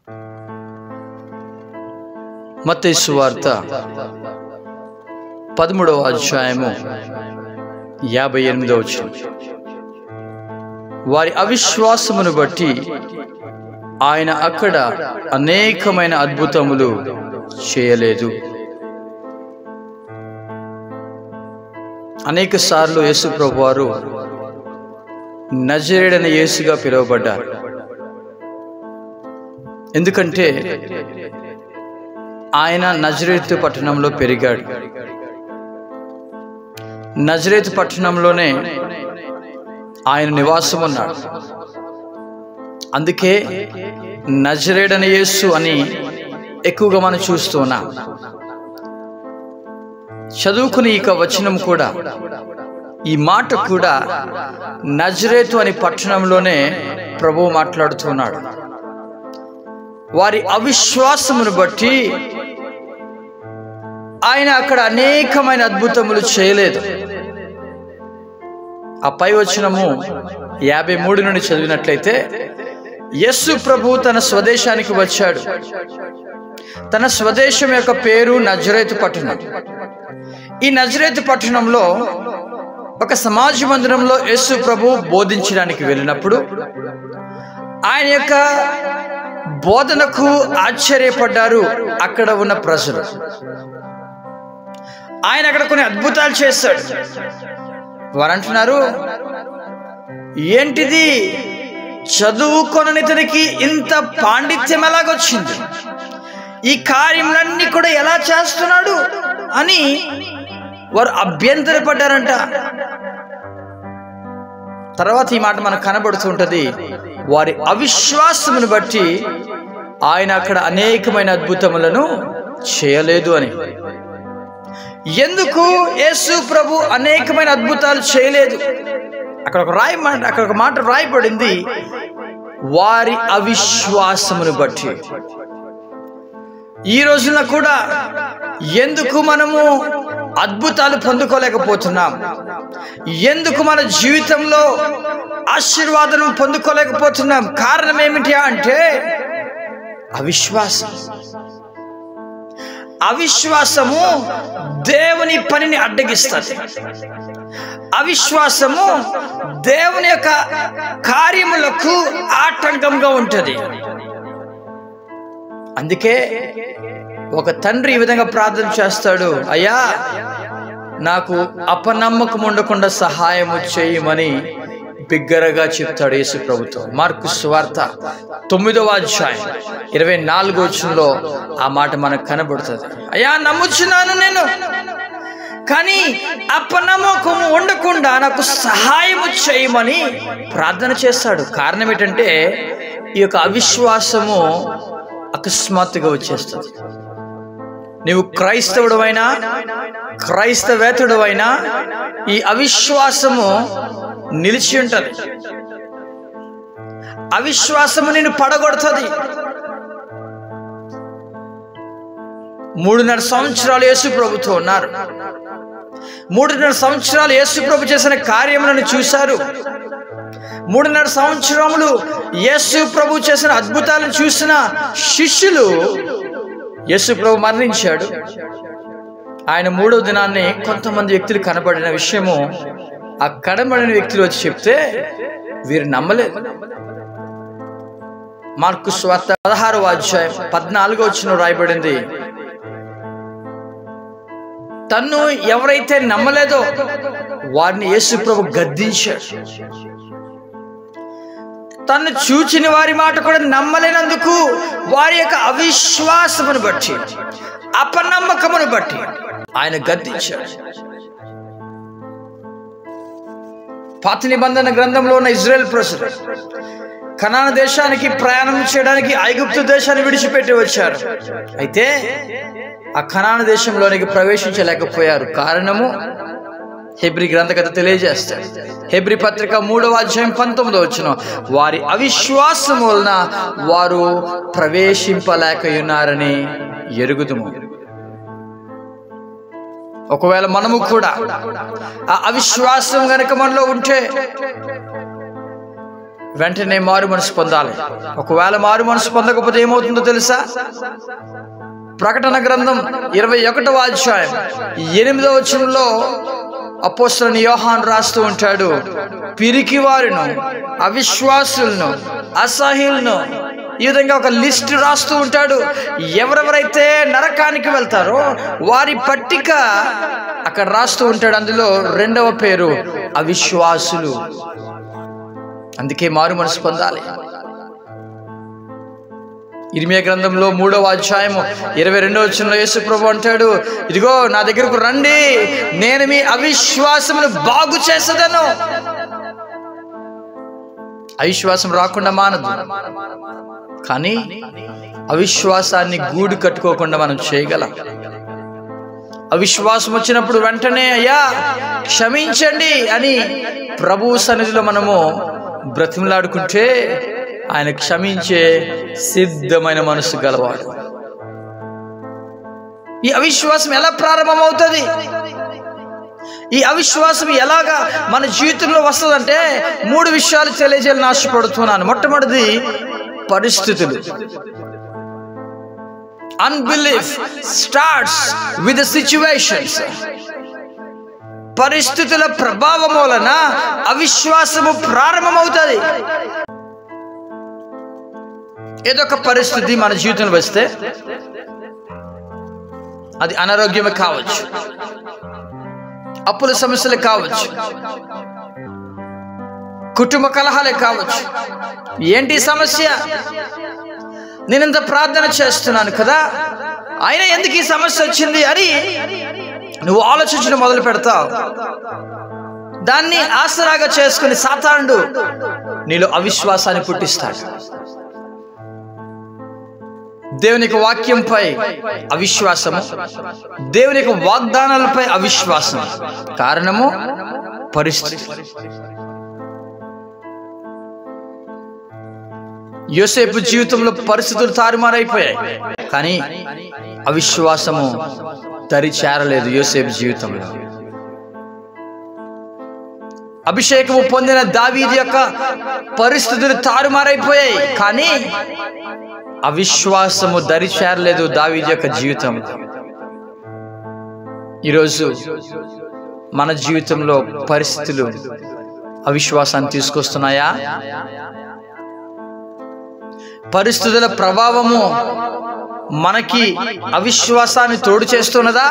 మత్తయి సువార్త పదమూడవ అధ్యాయము యాభై ఎనిమిదవ వచనం వారి అవిశ్వాసమును బట్టి ఆయన అక్కడ అనేకమైన అద్భుతములు చేయలేదు అనేక సార్లు యేసు ప్రభువారు నజరేడని యేసుగా పిలువబడ్డారు ఎందుకంటే ఆయన నజరేతు పట్టణంలో పెరిగాడు నజరేతు పట్టణంలోనే ఆయన నివాసం ఉన్నాడు అందుకే నజరేడని యేసు అని ఎక్కువగా మనం చూస్తూ ఉన్నాం చదువుకుని ఇక వచనం కూడా ఈ మాట కూడా నజరేతు అని పట్టణంలోనే ప్రభువు మాట్లాడుతున్నాడు వారి అవిశ్వాసమును బట్టి ఆయన అక్కడ అనేకమైన అద్భుతములు చేయలేదు ఆ పై వచనము యాభై మూడు నుండి చదివినట్లయితే యస్సు ప్రభు తన స్వదేశానికి వచ్చాడు తన స్వదేశం యొక్క పేరు నజరేతు పట్టణం ఈ నజరేతు పట్టణంలో ఒక సమాజ మందిరంలో యేసు ప్రభు బోధించడానికి వెళ్ళినప్పుడు ఆయన యొక్క బోధనకు ఆశ్చర్యపడ్డారు అక్కడ ఉన్న ప్రజలు ఆయన అక్కడ కొన్ని అద్భుతాలు చేశాడు వారు అంటున్నారు ఏంటిది చదువుకొననితనికి ఇంత పాండిత్యం ఎలాగొచ్చింది ఈ కార్యములన్నీ కూడా ఎలా చేస్తున్నాడు అని వారు అభ్యంతరపడ్డారంట తర్వాత ఈ మాట మనకు కనబడుతుంటది వారి అవిశ్వాసమును బట్టి ఆయన అక్కడ అనేకమైన అద్భుతములను చేయలేదు అని ఎందుకు యేసు ప్రభు అనేకమైన అద్భుతాలు చేయలేదు అక్కడ ఒక రాయి మాట అక్కడ ఒక మాట రాయబడింది వారి అవిశ్వాసమును బట్టి ఈ రోజున కూడా ఎందుకు మనము అద్భుతాలు పొందుకోలేకపోతున్నాం ఎందుకు మన జీవితంలో ఆశీర్వాదం పొందుకోలేకపోతున్నాం కారణం ఏమిటి అంటే అవిశ్వాసం అవిశ్వాసము దేవుని పనిని అడ్డగిస్తుంది అవిశ్వాసము దేవుని యొక్క కార్యములకు ఆటంకంగా ఉంటుంది అందుకే ఒక తండ్రి ఈ విధంగా ప్రార్థన చేస్తాడు అయ్యా నాకు అపనమ్మకం ఉండకుండా సహాయము చేయమని బిగ్గరగా చెప్తాడు యేసు ప్రభుత్వం మార్కు స్వార్త తొమ్మిదవ అధ్యాయం ఇరవై నాలుగో వచ్చంలో ఆ మాట మనకు కనబడుతుంది అయ్యా నమ్ముచున్నాను నేను కానీ అపనమ్మకం ఉండకుండా నాకు సహాయము చేయమని ప్రార్థన చేస్తాడు కారణం ఏంటంటే ఈ యొక్క అవిశ్వాసము అకస్మాత్తుగా వచ్చేస్తుంది నీవు క్రైస్తవుడవైనా క్రైస్తవేతుడవైనా ఈ అవిశ్వాసము నిలిచి ఉంటది అవిశ్వాసము నేను పడగొడుతుంది మూడున్నర సంవత్సరాలు యేసు ప్రభుతో ఉన్నారు మూడున్నర సంవత్సరాలు యేసు ప్రభు చేసిన కార్యములను చూశారు మూడున్నర సంవత్సరములు యేసు ప్రభు చేసిన అద్భుతాలను చూసిన శిష్యులు యేసు ప్రభు మరణించాడు ఆయన మూడవ దినాన్ని కొంతమంది వ్యక్తులు కనబడిన విషయము ఆ కనబడిన వ్యక్తులు వచ్చి చెప్తే వీరు నమ్మలేదు మార్కు స్వార్త పదహారో అధ్యాయం పద్నాలుగో వచ్చిన రాయబడింది తన్ను ఎవరైతే నమ్మలేదో వారిని యేసు ప్రభు గద్దించాడు తను చూచిన వారి మాట కూడా నమ్మలేనందుకు వారి యొక్క అవిశ్వాసమును బట్టి అపనమ్మకమును బట్టి ఆయన గద్దించాడు పాత నిబంధన గ్రంథంలో ఉన్న ఇజ్రాయెల్ ప్రజలు కనాన దేశానికి ప్రయాణం చేయడానికి ఐగుప్తు దేశాన్ని విడిచిపెట్టి వచ్చారు అయితే ఆ కనాన దేశంలోనికి ప్రవేశించలేకపోయారు కారణము హెబ్రి గ్రంథకథ తెలియజేస్తాడు హెబ్రి పత్రిక మూడవ అధ్యాయం పంతొమ్మిదో వచ్చిన వారి అవిశ్వాసం వలన వారు ప్రవేశింపలేకయున్నారని ఎరుగుదుము ఒకవేళ మనము కూడా ఆ అవిశ్వాసం గనక మనలో ఉంటే వెంటనే మారు మనసు పొందాలి ఒకవేళ మారు మనసు పొందకపోతే ఏమవుతుందో తెలుసా ప్రకటన గ్రంథం ఇరవై ఒకటవ అధ్యాయం ఎనిమిదవ వచనంలో అపోస్తులని యోహాన్ రాస్తూ ఉంటాడు పిరికి వారిను అవిశ్వాసులను అసహ్యులను ఈ విధంగా ఒక లిస్ట్ రాస్తూ ఉంటాడు ఎవరెవరైతే నరకానికి వెళ్తారో వారి పట్టిక అక్కడ రాస్తూ ఉంటాడు అందులో రెండవ పేరు అవిశ్వాసులు అందుకే మారు మనసు పొందాలి ఇరిమియా గ్రంథంలో మూడవ అధ్యాయము ఇరవై రెండవ వచ్చిన యేసు ప్రభు అంటాడు ఇదిగో నా దగ్గరకు రండి నేను మీ అవిశ్వాసమును బాగు చేసదను అవిశ్వాసం రాకుండా మానదు కానీ అవిశ్వాసాన్ని గూడు కట్టుకోకుండా మనం చేయగలం అవిశ్వాసం వచ్చినప్పుడు వెంటనే అయ్యా క్షమించండి అని ప్రభు సన్నిధిలో మనము బ్రతిమలాడుకుంటే ఆయన క్షమించే సిద్ధమైన మనసు గలవాడు ఈ అవిశ్వాసం ఎలా ప్రారంభమవుతుంది ఈ అవిశ్వాసం ఎలాగా మన జీవితంలో వస్తుందంటే మూడు విషయాలు తెలియజేయాలని ఆశపడుతున్నాను మొట్టమొదటిది పరిస్థితులు అన్బిలీఫ్ స్టార్ట్స్ విత్ సిచ్యువేషన్స్ పరిస్థితుల ప్రభావం వలన అవిశ్వాసము ప్రారంభమవుతుంది ఏదో ఒక పరిస్థితి మన జీవితంలో వస్తే అది అనారోగ్యమే కావచ్చు అప్పుల సమస్యలు కావచ్చు కుటుంబ కలహాలే కావచ్చు ఏంటి సమస్య నేను ఇంత ప్రార్థన చేస్తున్నాను కదా అయినా ఎందుకు ఈ సమస్య వచ్చింది అని నువ్వు ఆలోచించడం మొదలు పెడతావు దాన్ని ఆసరాగా చేసుకుని సాతానుడు నీలో అవిశ్వాసాన్ని పుట్టిస్తాడు దేవుని యొక్క వాక్యంపై అవిశ్వాసము దేవుని యొక్క వాగ్దానాలపై అవిశ్వాసం కారణము పరిస్థితి యోసేపు జీవితంలో పరిస్థితులు తారుమారైపోయాయి కానీ అవిశ్వాసము దరి చేరలేదు యోసేపు జీవితంలో అభిషేకము పొందిన దావీది యొక్క పరిస్థితులు తారుమారైపోయాయి కానీ అవిశ్వాసము దరి చేరలేదు దావీది యొక్క జీవితం ఈరోజు మన జీవితంలో పరిస్థితులు అవిశ్వాసాన్ని తీసుకొస్తున్నాయా పరిస్థితుల ప్రభావము మనకి అవిశ్వాసాన్ని తోడు చేస్తున్నదా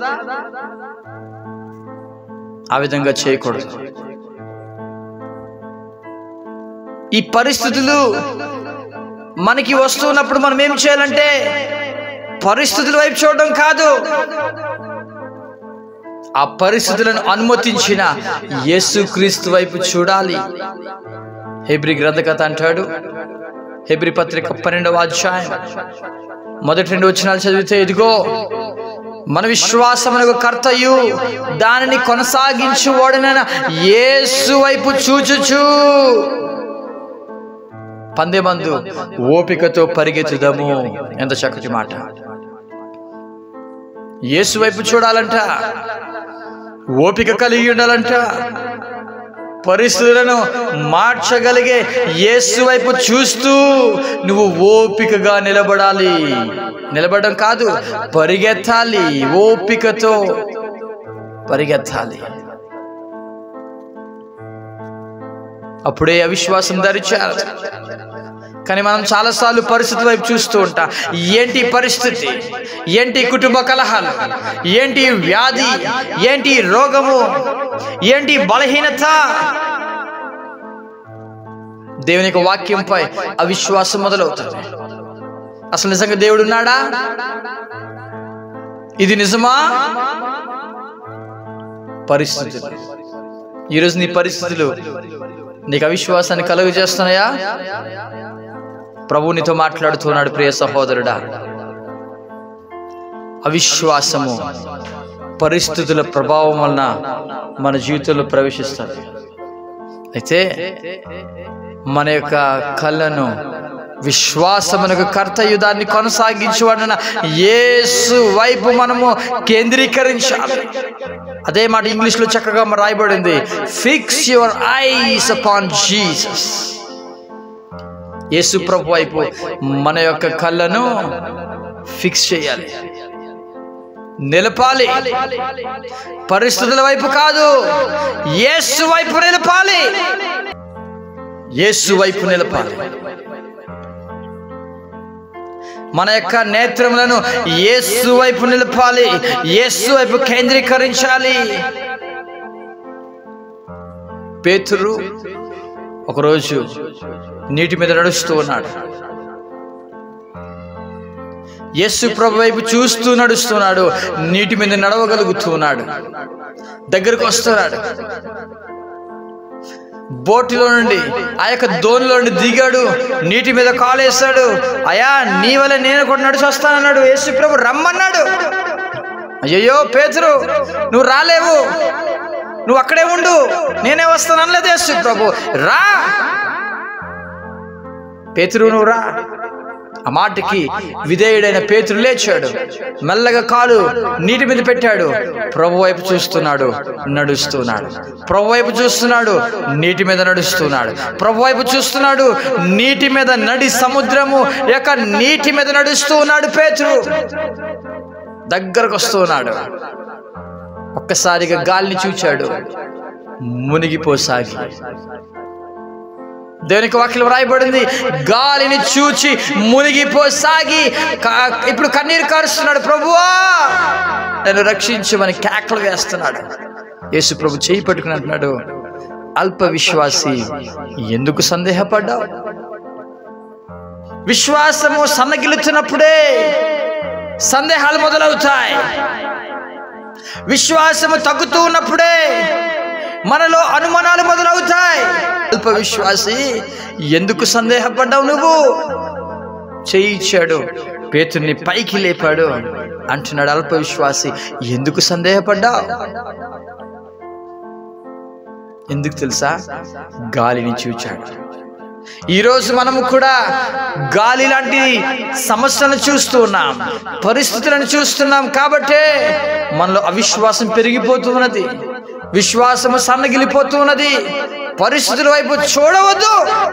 ఆ విధంగా చేయకూడదు ఈ పరిస్థితులు మనకి వస్తున్నప్పుడు మనం ఏం చేయాలంటే పరిస్థితుల వైపు చూడడం కాదు ఆ పరిస్థితులను అనుమతించిన యేసుక్రీస్తు వైపు చూడాలి హెబ్రి గ్రంథకథ అంటాడు హెబ్రి పత్రిక పన్నెండవ అధ్యాయం మొదటి రెండు వచనాలు చదివితే ఇదిగో మన విశ్వాసమునకు కర్తయు దానిని కొనసాగించు ఓడనైన యేసు వైపు చూచుచు పందెమందు ఓపికతో పరిగెత్తుదము ఎంత చక్కటి మాట యేసు వైపు చూడాలంట ఓపిక కలిగి ఉండాలంట పరిస్థితులను మార్చగలిగే యేసు వైపు చూస్తూ నువ్వు ఓపికగా నిలబడాలి నిలబడడం కాదు పరిగెత్తాలి ఓపికతో పరిగెత్తాలి అప్పుడే అవిశ్వాసం ధరించారు కానీ మనం చాలాసార్లు పరిస్థితి వైపు చూస్తూ ఉంటాం ఏంటి పరిస్థితి ఏంటి కుటుంబ కలహాలు ఏంటి వ్యాధి ఏంటి రోగము ఏంటి బలహీనత దేవుని యొక్క వాక్యంపై అవిశ్వాసం మొదలవుతుంది అసలు నిజంగా దేవుడు ఉన్నాడా ఇది నిజమా పరిస్థితులు ఈరోజు నీ పరిస్థితులు నీకు అవిశ్వాసాన్ని కలుగు చేస్తున్నాయా ప్రభు నీతో మాట్లాడుతున్నాడు ప్రియ సహోదరుడా అవిశ్వాసము పరిస్థితుల ప్రభావం వలన మన జీవితంలో ప్రవేశిస్తుంది అయితే మన యొక్క కళ్ళను విశ్వాసమునకు కర్తయుధాన్ని కొనసాగించువాడన యేసు వైపు మనము కేంద్రీకరించాలి అదే మాట ఇంగ్లీష్లో చక్కగా రాయబడింది fix your eyes upon Jesus Yesu ప్రభు వైపు మన యొక్క కళ్ళను ఫిక్స్ చేయాలి నిలపాలి పరిస్థితుల వైపు కాదు యేసు వైపు నిలపాలి యేసు వైపు నిలపాలి మన యొక్క నేత్రములను యేసు వైపు నిలపాలి యేసు వైపు కేంద్రీకరించాలి పేతురు ఒకరోజు నీటి మీద నడుస్తూ ఉన్నాడు యేసు ప్రభు వైపు చూస్తూ నడుస్తున్నాడు నీటి మీద నడవగలుగుతూ ఉన్నాడు దగ్గరకు వస్తున్నాడు బోటులో నుండి ఆ యొక్క దోనిలో నుండి దిగాడు నీటి మీద కాలేస్తాడు అయా నీ వల్ల నేను కూడా నడిచి వస్తానన్నాడు యేసు ప్రభు రమ్మన్నాడు అయ్యయ్యో పేతురు నువ్వు రాలేవు నువ్వు అక్కడే ఉండు నేనే వస్తాను అనలేదు యేసు ప్రభు రా పేతురు నువ్వు రా ఆ మాటకి విధేయుడైన పేతురు లేచాడు మెల్లగా కాలు నీటి మీద పెట్టాడు ప్రభు వైపు చూస్తున్నాడు నడుస్తున్నాడు ప్రభు వైపు చూస్తున్నాడు నీటి మీద నడుస్తున్నాడు ప్రభు వైపు చూస్తున్నాడు నీటి మీద నడి సముద్రము యొక్క నీటి మీద నడుస్తూ ఉన్నాడు పేతురు దగ్గరకు వస్తూ ఉన్నాడు ఒక్కసారిగా గాలిని చూచాడు మునిగిపోసాగి దేవునికి వాక్యం రాయబడింది గాలిని చూచి మునిగిపోసాగి కా- ఇప్పుడు కన్నీరు కారుస్తున్నాడు ప్రభువా నన్ను రక్షించమని కేకలు వేస్తున్నాడు యేసు ప్రభు చేయి పట్టుకుని అంటున్నాడు అల్ప విశ్వాసి ఎందుకు సందేహపడ్డావు విశ్వాసము సన్నగిలుతున్నప్పుడే సందేహాలు మొదలవుతాయి విశ్వాసము తగ్గుతూ ఉన్నప్పుడే మనలో అనుమానాలు మొదలవుతాయి అల్ప విశ్వాసి ఎందుకు సందేహపడ్డావు నువ్వు చేయించాడు పేతుర్ని పైకి లేపాడు అంటున్నాడు అల్ప విశ్వాసి ఎందుకు సందేహపడ్డావు ఎందుకు తెలుసా గాలిని చూచాడు ఈరోజు మనము కూడా గాలి లాంటి సమస్యలను చూస్తూ ఉన్నాం పరిస్థితులను చూస్తున్నాం కాబట్టే మనలో అవిశ్వాసం పెరిగిపోతూ ఉన్నది విశ్వాసము సన్నగిలిపోతూ ఉన్నది పరిస్థితుల వైపు చూడవద్దు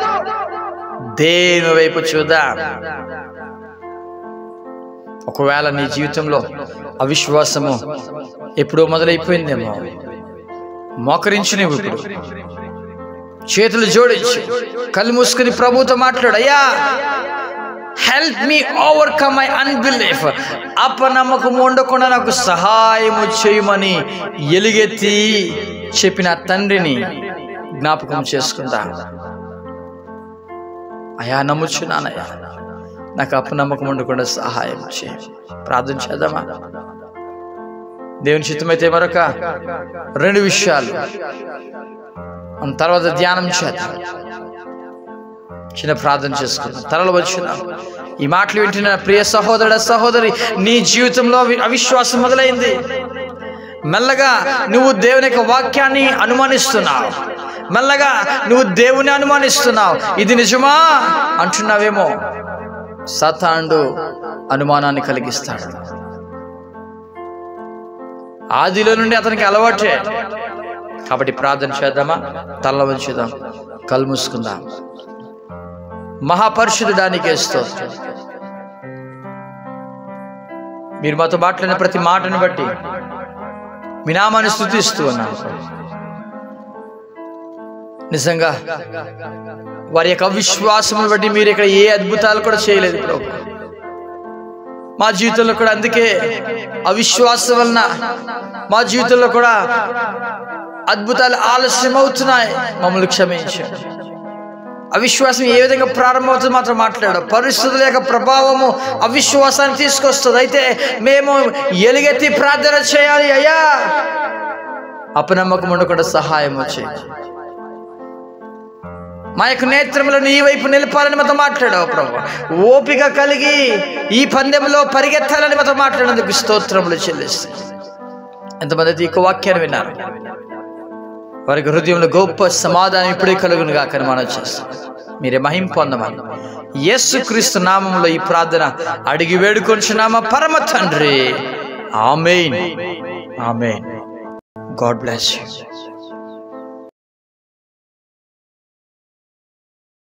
దేని వైపు చూద్దాం ఒకవేళ నీ జీవితంలో అవిశ్వాసము ఎప్పుడో మొదలైపోయిందేమో మోకరించి నువ్వు ఇప్పుడు చేతులు జోడించి కళ్ళు మూసుకుని ప్రభుతో మాట్లాడు అయ్యా help me overcome my unbelief అపనమ్మకం ఉండకుండా నాకు సహాయము చేయమని ఎలుగెత్తి చెప్పిన తండ్రిని జ్ఞాపకం చేసుకుందా అయా నమ్ముచున్నానయ్యా నాకు అపనమ్మకం ఉండకుండా సహాయం చేయి ప్రార్థన చేద్దామా దేవుని చిత్తమైతే మరొక రెండు విషయాలు మనం తర్వాత ధ్యానం చేద్దాం చిన్న ప్రార్థన చేసుకుందాం తలలు వచ్చిన ఈ మాటలు వింటున్న ప్రియ సహోదరుడ సహోదరి నీ జీవితంలో అవి- అవిశ్వాసం మొదలైంది మెల్లగా నువ్వు దేవుని యొక్క వాక్యాన్ని అనుమానిస్తున్నావు మెల్లగా నువ్వు దేవుని అనుమానిస్తున్నావు ఇది నిజమా అంటున్నావేమో సతాండు అనుమానాన్ని కలిగిస్తాడు ఆదిలో నుండి అతనికి అలవాటే కాబట్టి ప్రార్థన చేద్దామా తల్ల వంచుదాం కళ్ళు మూసుకుందాం మహాపరిశుద్ధుడానికే స్తోత్రం మీరు మాతో మాట్లాడిన ప్రతి మాటను బట్టి మీ నామాన్ని స్థుతిస్తూ ఉన్నాను నిజంగా వారి యొక్క అవిశ్వాసమును బట్టి మీరు ఇక్కడ ఏ అద్భుతాలు కూడా చేయలేదు ప్రభు మా జీవితంలో కూడా అందుకే అవిశ్వాసం వలన మా జీవితంలో కూడా అద్భుతాలు ఆలస్యం అవుతున్నాయి మమ్మల్ని క్షమించండి అవిశ్వాసం ఏ విధంగా ప్రారంభమవుతుంది మాత్రం మాట్లాడు పరిస్థితుల యొక్క ప్రభావము అవిశ్వాసాన్ని తీసుకొస్తుంది అయితే మేము ఎలుగెత్తి ప్రార్థన చేయాలి అయ్యా అపనమ్మకం ఉండకుండా సహాయం వచ్చి మా యొక్క నేత్రములను ఈ వైపు నిలపాలని మాతో మాట్లాడావు ప్రభు ఓపిక కలిగి ఈ పందెంలో పరిగెత్తాలని మాతో మాట్లాడినందుకు స్తోత్రములు చెల్లిస్తాయి ఎంతమంది అయితే ఈ యొక్క వాక్యాన్ని విన్నారు వారికి హృదయంలో గొప్ప సమాధానం ఇప్పుడే కలుగును కాకని మనం చేస్తాం మీరే మహిం పొందమని యేసు క్రీస్తు నామంలో ఈ ప్రార్థన అడిగి వేడుకొంచున్నామా పరమ తండ్రి amen amen God bless you